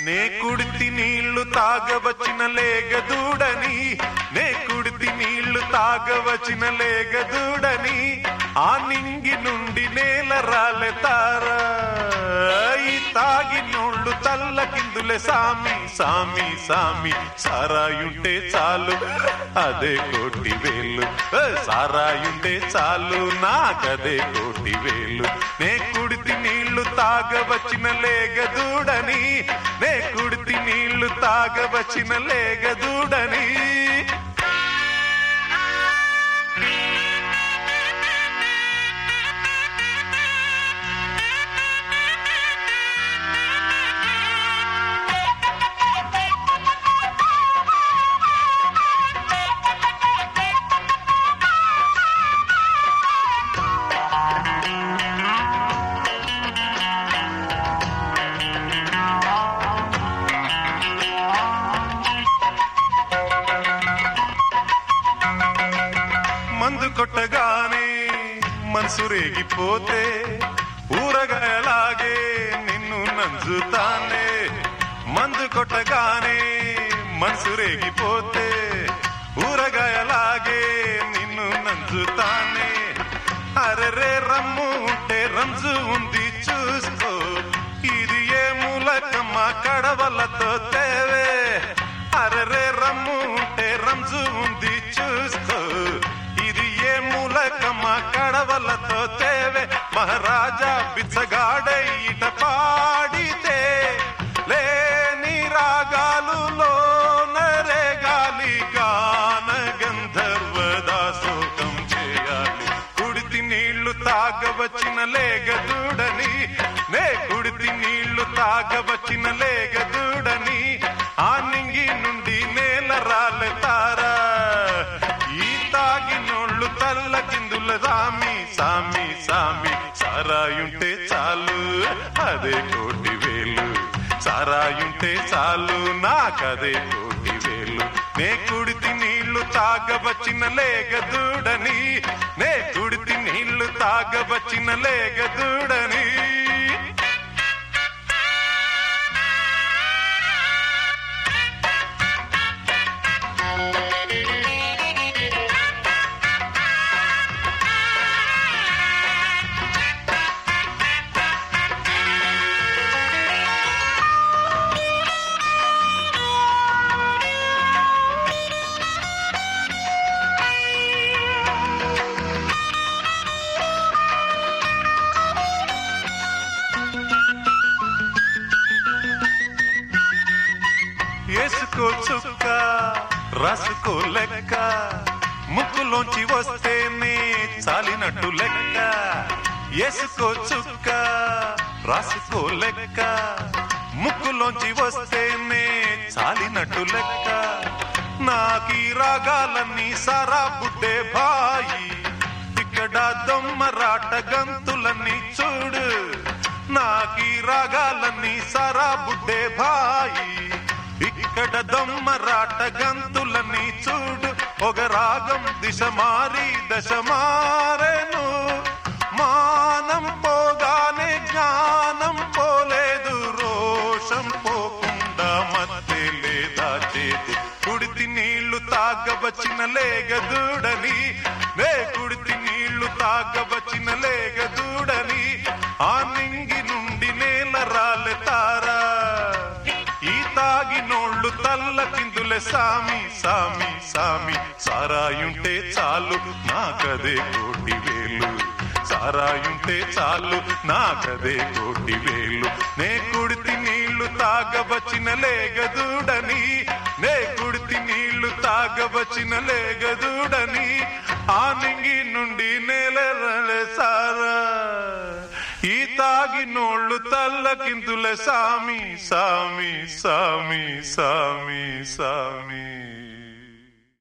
నే కుడితి నీళ్లు తాగవచ్చిన లేగదూడని నే కుడితి నీళ్లు తాగవచ్చిన లేగదూడని ఆ నింగి నుండి నేల రాలెతారా ఈ తాగినోళ్ళు తల్ల కిందులే సామి సామి సామి సారాయుంటే చాలు అదే కోటి వేలు ఏ, సారాయుంటే చాలు నాకదే కోటి వేలు నే కుడితి నీళ్లు తాగవచ్చిన లేగదూడని నే కుడితి నీళ్లు తాగవచ్చిన లేగదూడని మందు కొట్టగానే మనసు రేగిపోతే ఊరగాయలాగే నిన్ను నంజుతానే మందు కొట్టగానే మనసు రేగిపోతే ఊరగాయలాగే నిన్ను నంజుతానే అరెరే రమ్ము ఉంటే రంజు ఉంది చూసుకో ఇది ఏ మూలకమ్మ కడవలతో తేవే అరెరే రమ్ము ఉంటే రంజు ఉంది చూసుకో ఇది ఏ మూలకమ్మ కడవలతో తేవే మహారాజా బిచ్చగాడై ఇట పాడితే లేని రాగాలు లోనరే గాలి గాన గంధర్వ దాసోకం చేయాలి కుడితి నీళ్లు తాగవచ్చిన లేగదూడని నే కుడితి నీళ్లు తాగవచ్చిన లేగదూడని ఆ నింగి నుండి నేల రాలెతారా ఈ తాగినోళ్ళు తల్ల కిందుల సామి సామి సామి సారాయుంటే చాలు అదే కోటి వేలు సారాయుంటే చాలు నాకదే కోటి వేలు నే కుడితి నీళ్లు తాగవచ్చిన లేగదూడని నే కుడితి నీళ్లు తాగవచ్చిన లేగదూడని వేసుకో చుక్క రాసుకో లెక్క ముక్కులోంచి వస్తేనే చాలినట్టు లెక్క వేసుకో చుక్క రాసుకో లెక్క ముక్కులోంచి వస్తేనే చాలినట్టు లెక్క నాకీ రాగాలన్నీ సారా బుడ్డే భాయి ఇక్కడ దొమ్మరాట గంతులన్నీ చూడు నాకీ రాగాలన్నీ సారా బుడ్డే భాయి ఇక్కడ దొమ్మరాట గంతులన్నీ చూడు ఒక రాగం దిశ మారి దశ మారెను మానం పోగానే జ్ఞానం పోలేదు రోషం పోకుండా మధ్య లేదా చేతి కుడితి నీళ్లు తాగవచ్చిన లేగదూడని నే కుడితి నీళ్లు తాగవచ్చిన లేగదూడని ఆ నింగి నుండి నేల రాలెతారా ఈ తాగినోళ్ళు తల్ల కిందులే సామి సామి సామి సారాయుంటే చాలు నాకదే కోటి వేలు సారాయుంటే చాలు నాకదే కోటి వేలు నే కుడితి నీళ్లు తాగవచ్చిన లేగదూడని నే కుడితి నీళ్లు తాగవచ్చిన లేగదూడని ఆ నింగి నుండి నేల సారా ఈ తాగినోళ్ళు తల్లకింతుల సామి సామి సామి సామి సామి